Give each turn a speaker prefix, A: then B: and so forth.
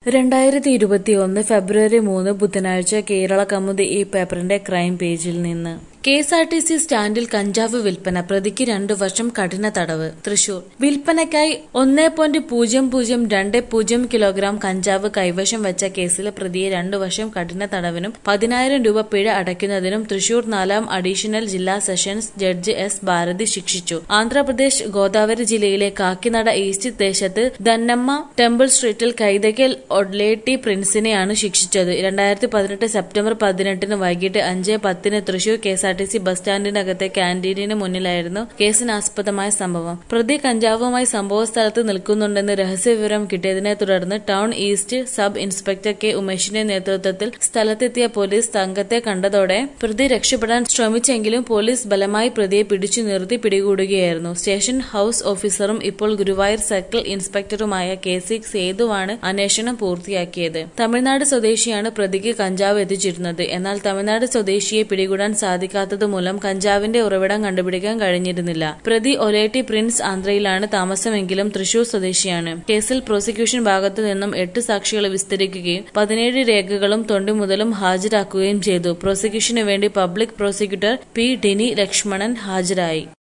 A: രണ്ടായിരത്തി ഇരുപത്തിയൊന്ന് ഫെബ്രുവരി മൂന്ന് ബുധനാഴ്ച കേരള കൗമുദി ഈ പേപ്പറിന്റെ ക്രൈം പേജിൽ നിന്ന് K S R T C സ്റ്റാൻഡിൽ കഞ്ചാവ് വിൽപ്പന പ്രതിക്ക് രണ്ടു വർഷം കഠിന തടവ് തൃശൂർ വിൽപ്പനയ്ക്കായി ഒന്നേ പോയിന്റ് പൂജ്യം പൂജ്യം രണ്ട് പൂജ്യം കിലോഗ്രാം കഞ്ചാവ് കൈവശം വെച്ച കേസിലെ പ്രതിയെ രണ്ടു വർഷം കഠിന തടവിനും പതിനായിരം രൂപ പിഴ അടയ്ക്കുന്നതിനും തൃശൂർ നാലാം അഡീഷണൽ ജില്ലാ സെഷൻസ് ജഡ്ജി എസ് ഭാരതി ശിക്ഷിച്ചു ആന്ധ്രാപ്രദേശ് ഗോദാവരി ജില്ലയിലെ കാക്കിനട ഈസ്റ്റ് ദേശത്ത് ദന്നമ്മ ടെമ്പിൾ സ്ട്രീറ്റിൽ കൈതക്കൽ ഒഡ്ലേട്ടി പ്രിൻസിനെയാണ് ശിക്ഷിച്ചത് രണ്ടായിരത്തി പതിനെട്ട് സെപ്റ്റംബർ പതിനെട്ടിന് വൈകിട്ട് അഞ്ച് പത്തിന് Thrissur K S R T C bus സ്റ്റാൻഡിനകത്തെ ക്യാന്റീനിന് മുന്നിലായിരുന്നു കേസിനാസ്പദമായ സംഭവം പ്രതി കഞ്ചാവുമായി സംഭവ സ്ഥലത്ത് നിൽക്കുന്നുണ്ടെന്ന് രഹസ്യവിവരം കിട്ടിയതിനെ തുടർന്ന് town east sub inspector K ഉമേഷിന്റെ നേതൃത്വത്തിൽ സ്ഥലത്തെത്തിയ പോലീസ് സംഘത്തെ കണ്ടതോടെ പ്രതി രക്ഷപ്പെടാൻ ശ്രമിച്ചെങ്കിലും പോലീസ് ബലമായി പ്രതിയെ പിടിച്ചു നിർത്തി പിടികൂടുകയായിരുന്നു സ്റ്റേഷൻ ഹൌസ് ഓഫീസറും ഇപ്പോൾ ഗുരുവായൂർ സർക്കിൾ ഇൻസ്പെക്ടറുമായ കെ സി സേതുവാണ് അന്വേഷണം പൂർത്തിയാക്കിയത് തമിഴ്നാട് സ്വദേശിയാണ് പ്രതിക്ക് കഞ്ചാവ് എത്തിച്ചിരുന്നത് എന്നാൽ തമിഴ്നാട് സ്വദേശിയെ പിടികൂടാൻ സാധിക്കാത്തതുമൂലം കഞ്ചാവിന്റെ ഉറവിടം കണ്ടുപിടിക്കാൻ കഴിഞ്ഞിരുന്നില്ല പ്രതി ഒലേട്ടി പ്രിൻസ് ആന്ധ്രയിലാണ് താമസമെങ്കിലും തൃശൂർ സ്വദേശിയാണ് കേസിൽ പ്രോസിക്യൂഷൻ ഭാഗത്തു നിന്നും എട്ട് സാക്ഷികളെ വിസ്തരിക്കുകയും പതിനേഴ് രേഖകളും തൊണ്ടിമുതലും ഹാജരാക്കുകയും ചെയ്തു പ്രോസിക്യൂഷനു വേണ്ടി public prosecutor P Dini Lakshmanan ഹാജരായി